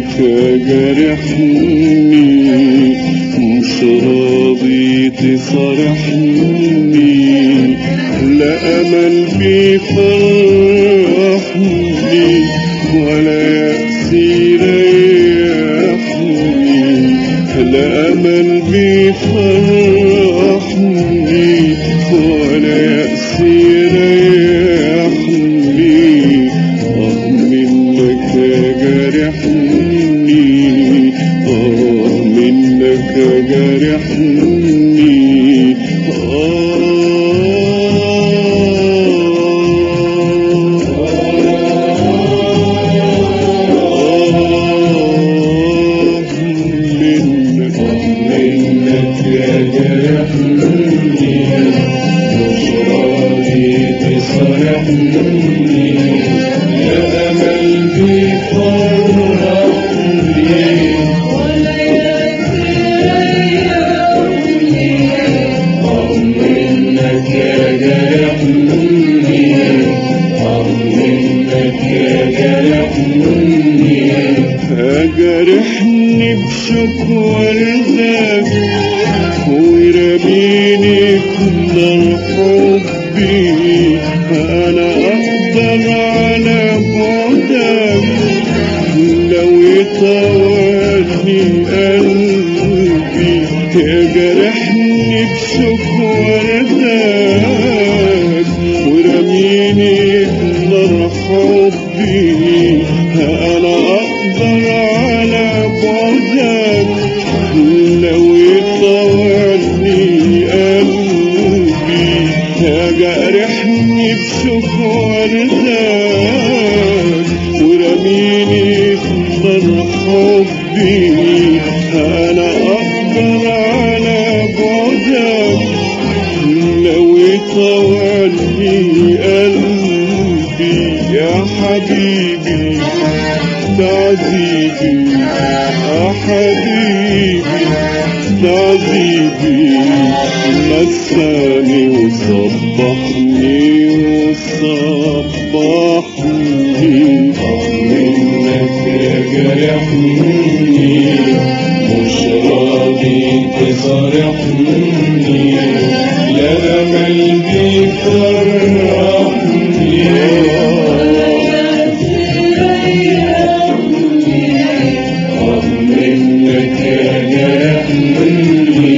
منك جرحني مش راضي تصارحني لا أمل بيفرحني ولا يأس يريحني لا أمل بيفرحني ولا يأس يريحني آه منك جرحني آه منك جرحني آه منك منك جرحني مش راضي تصرحني يا أمل بيفرحني ولا يريحني منك جرحني منك جرحني أجرحني بشكوى ردك ورميني كل حبي أنا أقدر على بعدك لو يطولني قلبي يجرحني بشكوى ردك ورميني بنار حبي أنا أقدر على بعدك لو يطولني قلبي يجرحني بشكوى ردك ورميني في نار حبي أنا أقدر على بعدك لو يطولني قلبي يا حبيبي تعذيبي يا حبيبي تعذيبي مساني وصبحني وصبحني منك جرحني مش راضي تصارحني لا أمل بيفرحني منك جرحني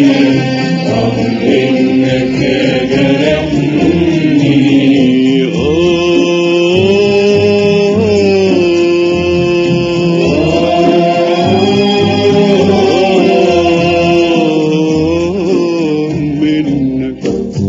منك جرحني منك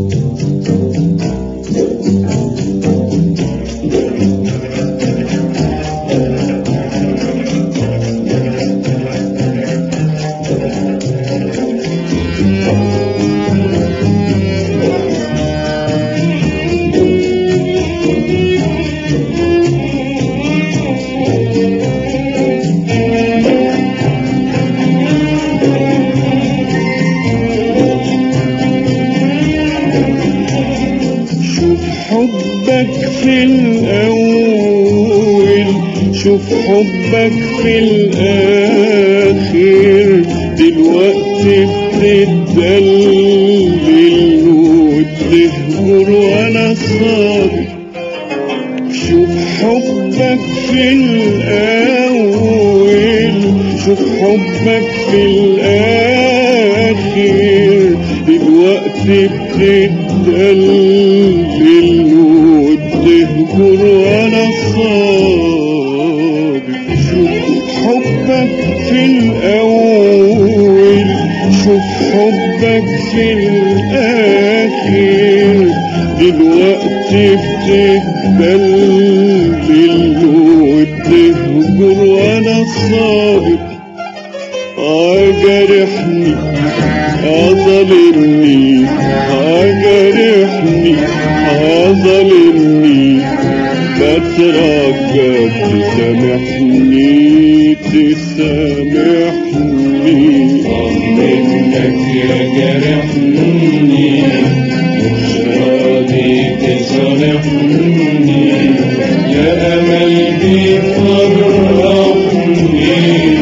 شوف حبك في الأول شوف حبك في الآخر دلوقتي بتتدلل وتهجر وأنا صابر شوف حبك في الأول شوف حبك في الآخر دلوقتي بتتدلل وتهجر وأنا صابر شوف حبك في الأول شوف حبك في الآخر دلوقتي بتتدلل وتهجر وأنا صابر أجرحني أظلمني أجرحني أظلمني بترجى تسامحني تسامحني منك يا جرحني مش راضي تصالحني يا أمل بيفرحني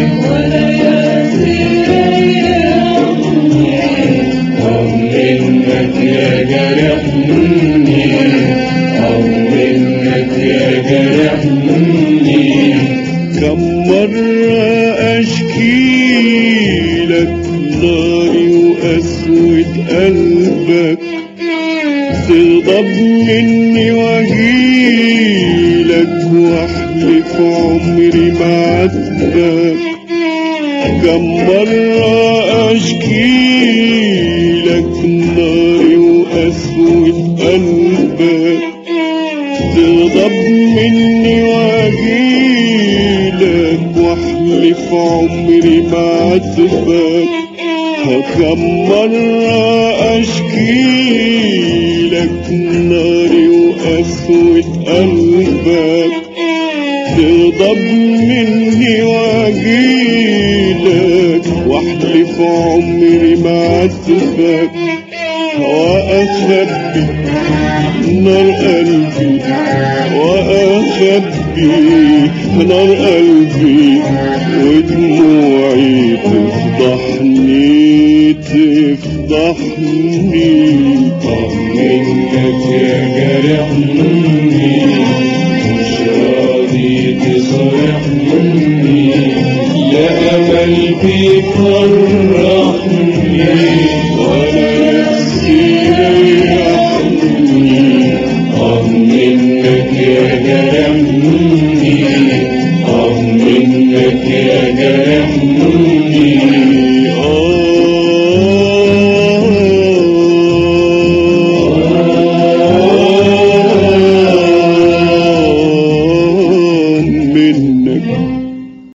مرة أشكي لك ناري وقسوة قلبك تغضب مني واجيلك واحلف عمري معاتبك كم مرة أشكي لك ناري وقسوة قلبك تغضب مني واجيلك واحلف عمري معاتبك كم مرة أشكي لك ناري وقسوة قلبك تغضب مني واجيلك واحلف عمري معاتبك وأخبي نار قلبي وأخبي نار قلبي ودموعي تفضحني تفضحني منك يا جرحني مش راضي تصرحني لا أمل بيفرحني ولا نفسي ريحني آه منك يا جرحني آه منك يا جرحني منك